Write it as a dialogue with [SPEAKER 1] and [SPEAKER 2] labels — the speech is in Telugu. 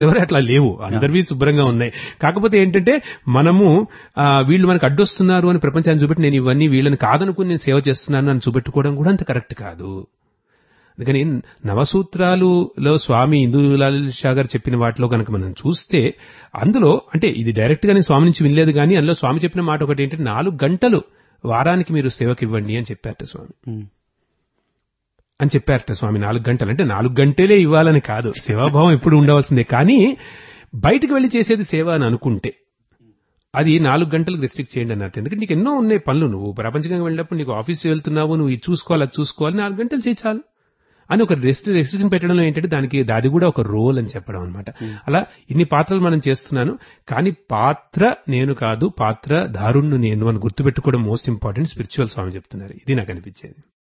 [SPEAKER 1] ఎవరు అట్లా లేవు అందరివి శుభ్రంగా ఉన్నాయి కాకపోతే ఏంటంటే మనము ఆ, వీళ్ళు మనకు అడ్డొస్తున్నారు అని ప్రపంచాన్ని చూపెట్టి నేను ఇవన్నీ వీళ్ళని కాదనుకుని నేను సేవ చేస్తున్నాను అని చూపెట్టుకోవడం కూడా అంత కరెక్ట్ కాదు అందుకని నవసూత్రాలులో స్వామి ఇందులాల్ షా గారు చెప్పిన వాటిలో కనుక మనం చూస్తే అందులో అంటే ఇది డైరెక్ట్ గా నేను స్వామి నుంచి వినలేదు కానీ అందులో స్వామి చెప్పిన మాట ఒకటి ఏంటంటే నాలుగు గంటలు వారానికి మీరు సేవకి ఇవ్వండి అని చెప్పారట స్వామి
[SPEAKER 2] ఉమ్.
[SPEAKER 1] అని చెప్పారట స్వామి నాలుగు గంటలు అంటే నాలుగు గంటలే ఇవ్వాలని కాదు సేవాభావం ఎప్పుడు ఉండవలసిందే కానీ బయటికి వెళ్లి చేసేది సేవ అని అనుకుంటే అది నాలుగు గంటలకు రెస్ట్రిక్ట్ చేయండి అన్నట్టు ఎందుకంటే నీకు ఎన్నో ఉన్నాయి పనులు నువ్వు ప్రపంచంగా వెళ్ళినప్పుడు నీకు ఆఫీస్ వెళ్తున్నావు నువ్వు ఇది చూసుకోవాలి అది చూసుకోవాలి నాలుగు గంటలు చేయి చాలు అని ఒక రెస్ట్ రెస్ట్రిక్షన్ పెట్టడంలో ఏంటంటే దానికి అది కూడా ఒక రోల్ అని చెప్పడం అనమాట అలా ఇన్ని పాత్రలు మనం చేస్తున్నాను కానీ పాత్ర నేను కాదు పాత్ర దారుణ్ణు నేను అని గుర్తుపెట్టుకోవడం మోస్ట్ ఇంపార్టెంట్ స్పిరిచువల్ స్వామి చెప్తున్నారు ఇది నాకు అనిపించేది